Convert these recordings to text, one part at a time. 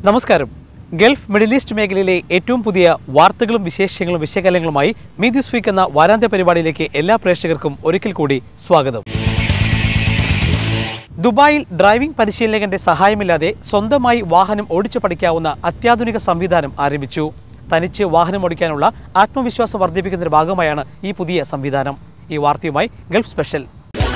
നമസ്കാരം Gulf middle east മേഖലയിലെ ഏറ്റവും പുതിയ വാർത്തകളും വിശേഷങ്ങളും വിശകലനങ്ങളുമായി മീ ദിസ് വീക്ക് എന്ന വാരാന്ത്യ പരിപാടിയിലേക്ക് എല്ലാ പ്രേക്ഷകർക്കും ഒരിക്കൽ കൂടി സ്വാഗതം ദുബായിൽ ഡ്രൈവിംഗ് പരിശീലകന്റെ സഹായമില്ലാതെ സ്വന്തമായി വാഹനം ഓടിച്ചു പഠിക്കാവുന്ന അത്യാധുനിക സംവിധാനം ആരംഭിച്ചു തനിച്ച് വാഹനം ഓടിക്കാനുള്ള ആത്മവിശ്വാസം വർദ്ധിപ്പിക്കുന്നതിന്റെ ഭാഗമായാണ് ഈ പുതിയ സംവിധാനം ഈ വാർത്തയുമായി ഗൾഫ് സ്പെഷ്യൽ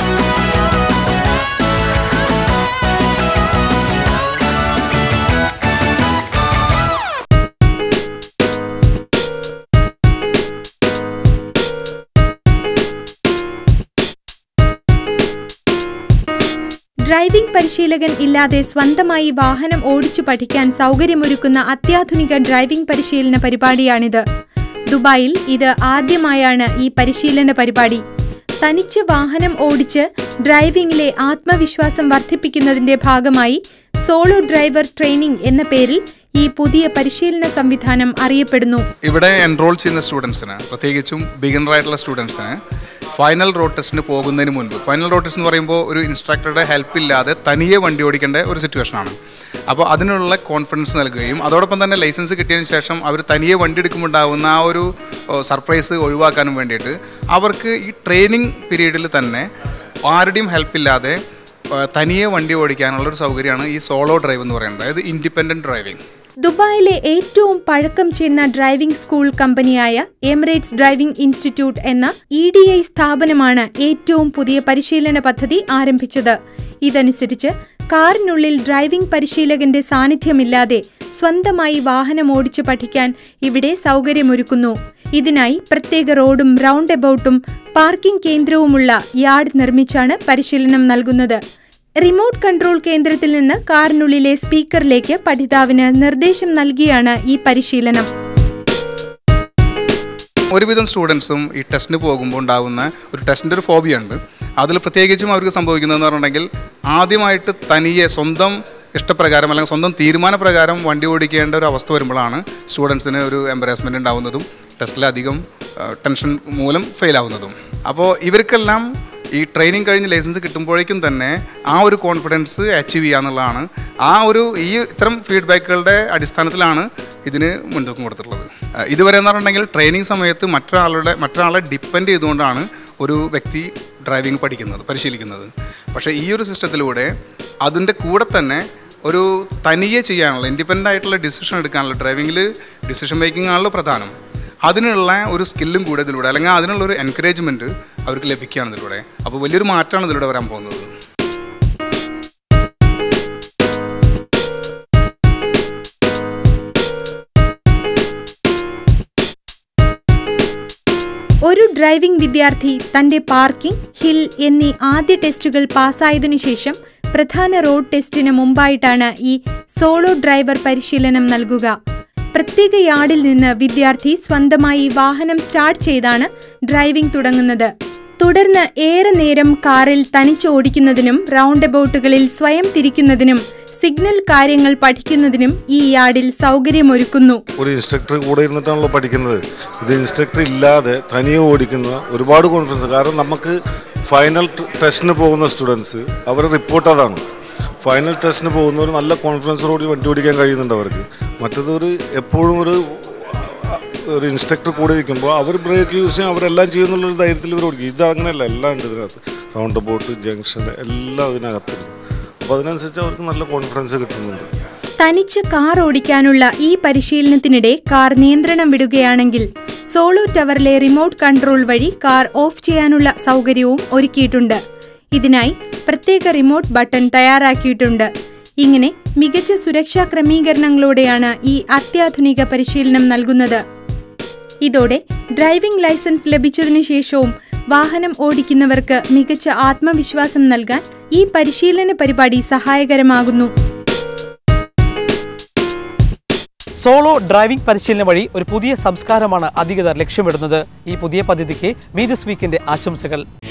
ഡ്രൈവിംഗ് പരിശീലകൻ ഇല്ലാതെ സ്വന്തമായി വാഹനം ഓടിച്ചു പഠിക്കാൻ സൗകര്യമൊരുക്കുന്ന അത്യാധുനിക ഡ്രൈവിംഗ് പരിശീലന പരിപാടിയാണിത് ദുബായിൽ ഇത് ആദ്യമായാണ് ഈ പരിശീലന പരിപാടി തനിച്ച് വാഹനം ഓടിച്ച് ഡ്രൈവിംഗിലെ ആത്മവിശ്വാസം വർദ്ധിപ്പിക്കുന്നതിന്റെ ഭാഗമായി സോളോ ഡ്രൈവർ ട്രെയിനിംഗ് എന്ന പേരിൽ ഈ പുതിയ പരിശീലന സംവിധാനം അറിയപ്പെടുന്നു ഇവിടെ എൻറോൾ ചെയ്യുന്ന സ്റ്റുഡൻസിന് പ്രത്യേകിച്ചും ബിഗിനർ ആയിട്ടുള്ള സ്റ്റുഡൻസിന് ഫൈനൽ റോഡ് ടെസ്റ്റിന് പോകുന്നതിന് മുൻപ് ഫൈനൽ റോഡ് ടെസ്റ്റ് എന്ന് പറയുമ്പോൾ ഒരു ഇൻസ്ട്രക്ടറുടെ ഹെൽപ്പ് ഇല്ലാതെ തനിയെ വണ്ടി ഓടിക്കേണ്ട ഒരു സിറ്റുവേഷനാണ് അപ്പോൾ അതിനുള്ള കോൺഫിഡൻസ് നൽകുകയും അതോടൊപ്പം തന്നെ ലൈസൻസ് കിട്ടിയതിന് ശേഷം അവർ തനിയെ വണ്ടി എടുക്കുമ്പോൾ ഉണ്ടാകുന്ന ആ ഒരു സർപ്രൈസ് ഒഴിവാക്കാനും വേണ്ടിയിട്ട് അവർക്ക് ഈ ട്രെയിനിങ് പീരീഡിൽ തന്നെ ആരുടെയും ഹെൽപ്പില്ലാതെ തനിയെ വണ്ടി ഓടിക്കാനുള്ള ഒരു സൗകര്യമാണ് ഈ സോളോ ഡ്രൈവ് എന്ന് പറയുന്നത് അതായത് ഇൻഡിപെൻഡൻറ്റ് ഡ്രൈവിംഗ് ദുബായിലെ ഏറ്റവും പഴക്കം ചെന്ന ഡ്രൈവിംഗ് സ്കൂൾ കമ്പനിയായ എമിറേറ്റ്സ് ഡ്രൈവിംഗ് ഇൻസ്റ്റിറ്റ്യൂട്ട് എന്ന ഇ ഡി ഐ സ്ഥാപനമാണ് ഏറ്റവും പുതിയ പരിശീലന പദ്ധതി ആരംഭിച്ചത് ഇതനുസരിച്ച് കാറിനുള്ളിൽ ഡ്രൈവിംഗ് പരിശീലകന്റെ സാന്നിധ്യമില്ലാതെ സ്വന്തമായി വാഹനം ഓടിച്ചു പഠിക്കാൻ ഇവിടെ സൗകര്യമൊരുക്കുന്നു ഇതിനായി പ്രത്യേക റോഡും റൗണ്ട് എബൌട്ടും പാർക്കിംഗ് കേന്ദ്രവുമുള്ള യാർഡ് നിർമ്മിച്ചാണ് പരിശീലനം നൽകുന്നത് റിമോട്ട് കൺട്രോൾ കേന്ദ്രത്തിൽ നിന്ന് കാറിനുള്ളിലെ സ്പീക്കറിലേക്ക് പഠിതാവിന് നിർദ്ദേശം നൽകിയാണ് ഈ പരിശീലനം ഒരുവിധം സ്റ്റുഡൻസും ഈ ടെസ്റ്റിന് പോകുമ്പോൾ ഉണ്ടാകുന്ന ഒരു ടെസ്റ്റിൻ്റെ ഒരു ഫോബിയ ഉണ്ട് അതിൽ പ്രത്യേകിച്ചും അവർക്ക് സംഭവിക്കുന്നതെന്ന് പറഞ്ഞിട്ടുണ്ടെങ്കിൽ ആദ്യമായിട്ട് തനിയെ സ്വന്തം ഇഷ്ടപ്രകാരം അല്ലെങ്കിൽ സ്വന്തം തീരുമാനപ്രകാരം വണ്ടി ഓടിക്കേണ്ട ഒരു അവസ്ഥ വരുമ്പോഴാണ് സ്റ്റുഡൻസിന് ഒരു എംബറാസ്മെൻറ്റ് ഉണ്ടാകുന്നതും ടെസ്റ്റിലധികം ടെൻഷൻ മൂലം ഫെയിൽ ആവുന്നതും അപ്പോൾ ഇവർക്കെല്ലാം ഈ ട്രെയിനിങ് കഴിഞ്ഞ് ലൈസൻസ് കിട്ടുമ്പോഴേക്കും തന്നെ ആ ഒരു കോൺഫിഡൻസ് അച്ചീവ് ചെയ്യുക എന്നുള്ളതാണ് ആ ഒരു ഈ ഇത്തരം ഫീഡ്ബാക്കുകളുടെ അടിസ്ഥാനത്തിലാണ് ഇതിന് മുൻതൂക്കം കൊടുത്തിട്ടുള്ളത് ആ, ഇതുവരെ എന്ന് പറഞ്ഞിട്ടുണ്ടെങ്കിൽ ട്രെയിനിങ് സമയത്ത് മറ്റൊരാളുടെ മറ്റൊരാളെ ഡിപ്പെൻഡ് ചെയ്തുകൊണ്ടാണ് ഒരു വ്യക്തി ഡ്രൈവിംഗ് പഠിക്കുന്നത് പരിശീലിക്കുന്നത് പക്ഷേ ഈ ഒരു സിസ്റ്റത്തിലൂടെ അതിൻ്റെ കൂടെ തന്നെ ഒരു തനിയെ ചെയ്യാനുള്ള ഇൻഡിപെൻഡൻ്റ് ആയിട്ടുള്ള ഡിസിഷൻ എടുക്കാനുള്ള ഡ്രൈവിങ്ങിൽ ഡിസിഷൻ മേക്കിംഗ് ആണല്ലോ പ്രധാനം അതിനുള്ള ഒരു സ്കില്ലും കൂടെ ഇതിലൂടെ അല്ലെങ്കിൽ അതിനുള്ള ഒരു എൻകറേജ്മെൻറ്റ് അവർക്ക് ലഭിക്കുകയാണ് ഇതിലൂടെ അപ്പോൾ വലിയൊരു മാറ്റമാണ് ഇതിലൂടെ വരാൻ പോകുന്നത് ഒരു ഡ്രൈവിംഗ് വിദ്യാർത്ഥി തന്റെ പാർക്കിംഗ് ഹിൽ എന്നീ ആദ്യ ടെസ്റ്റുകൾ പാസ്സായതിനു ശേഷം പ്രധാന റോഡ് ടെസ്റ്റിന് മുമ്പായിട്ടാണ് ഈ സോളോ ഡ്രൈവർ പരിശീലനം നൽകുക പ്രത്യേക യാർഡിൽ നിന്ന് വിദ്യാർത്ഥി സ്വന്തമായി വാഹനം സ്റ്റാർട്ട് ചെയ്താണ് ഡ്രൈവിംഗ് തുടങ്ങുന്നത് തുടർന്ന് ഏറെ നേരം കാറിൽ തനിച്ച് ഓടിക്കുന്നതിനും റൗണ്ട് എബൌട്ടുകളിൽ സ്വയം തിരിക്കുന്നതിനും സിഗ്നൽ കാര്യങ്ങൾ പഠിക്കുന്നതിനും ഈ യാർഡിൽ സൗകര്യമൊരുക്കുന്നു ഒരു ഇൻസ്ട്രക്ടർ കൂടെ ഇരുന്നിട്ടാണല്ലോ പഠിക്കുന്നത് ഇത് ഇൻസ്ട്രക്ടർ ഇല്ലാതെ തനിയെ ഓടിക്കുന്ന ഒരുപാട് കോൺഫിഡൻസ് കാരണം നമുക്ക് ഫൈനൽ ടെസ്റ്റിന് പോകുന്ന സ്റ്റുഡൻസ് അവരുടെ റിപ്പോർട്ട് അതാണ് ഫൈനൽ ടെസ്റ്റിന് പോകുന്നവർ നല്ല കോൺഫിഡൻസോടുകൂടി വണ്ടി ഓടിക്കാൻ കഴിയുന്നുണ്ട് അവർക്ക് മറ്റത് ഒരു എപ്പോഴും ഒരു ഒരു ഇൻസ്ട്രക്ടർ കൂടെ ഇരിക്കുമ്പോൾ അവർ ബ്രേക്ക് യൂസ് ചെയ്യും അവരെല്ലാം ചെയ്യുന്നുള്ളൊരു ധൈര്യത്തിൽ ഇവർ ഓടിക്കും ഇത് അങ്ങനെയല്ല എല്ലാം ഉണ്ട് ഇതിനകത്ത് റൗണ്ട് ബോട്ട് ജംഗ്ഷൻ എല്ലാം അതിനകത്തുണ്ട് അപ്പോൾ അതിനനുസരിച്ച് അവർക്ക് നല്ല കോൺഫിഡൻസ് കിട്ടുന്നുണ്ട് തനിച്ച് കാർ ഓടിക്കാനുള്ള ഈ പരിശീലനത്തിനിടെ കാർ നിയന്ത്രണം വിടുകയാണെങ്കിൽ സോളോ ടവറിലെ റിമോട്ട് കൺട്രോൾ വഴി കാർ ഓഫ് ചെയ്യാനുള്ള സൗകര്യവും ഒരുക്കിയിട്ടുണ്ട് ഇതിനായി പ്രത്യേക റിമോട്ട് ബട്ടൺ തയ്യാറാക്കിയിട്ടുണ്ട് ഇങ്ങനെ മികച്ച സുരക്ഷാ ക്രമീകരണങ്ങളോടെയാണ് ഈ അത്യാധുനിക പരിശീലനം നൽകുന്നത് ഇതോടെ ഡ്രൈവിംഗ് ലൈസൻസ് ലഭിച്ചതിനു ശേഷവും വാഹനം ഓടിക്കുന്നവർക്ക് മികച്ച ആത്മവിശ്വാസം നൽകാൻ ഈ പരിശീലന പരിപാടി സഹായകരമാകുന്നു സോളോ ഡ്രൈവിംഗ് പരിശീലനം വഴി ഒരു പുതിയ സംസ്കാരമാണ് അധികൃതർ ലക്ഷ്യമിടുന്നത് ഈ പുതിയ പദ്ധതിക്ക് മീ ദിസ് വീക്കിന്റെ ആശംസകൾ